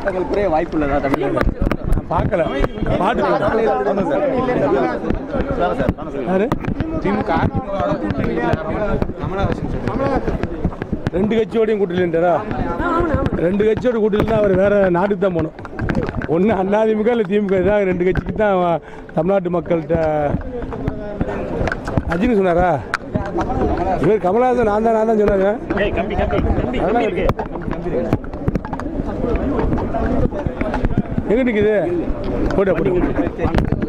போராட்டங்கள் குறைய வாய்ப்பு உள்ளதா தமிழ்நாடு பார்க்கல பாட்டு யாரு ரெண்டு கட்சியோடையும் கூட்டணின்றாரா ரெண்டு கட்சியோட கூட்டணி அவர் வேற நாட்டுக்கு தான் போகணும் ஒன்று அதிமுக இல்லை திமுக தான் ரெண்டு கட்சிக்கு தான் அவன் தமிழ்நாட்டு மக்கள்கிட்ட அஜினு சொன்னாரா இவர் கமலஹாசன் நான் தான் நான் தான் சொன்னாங்க அதெல்லாம் இருக்கு. எங்க நிக்குது போட்டா போட்டு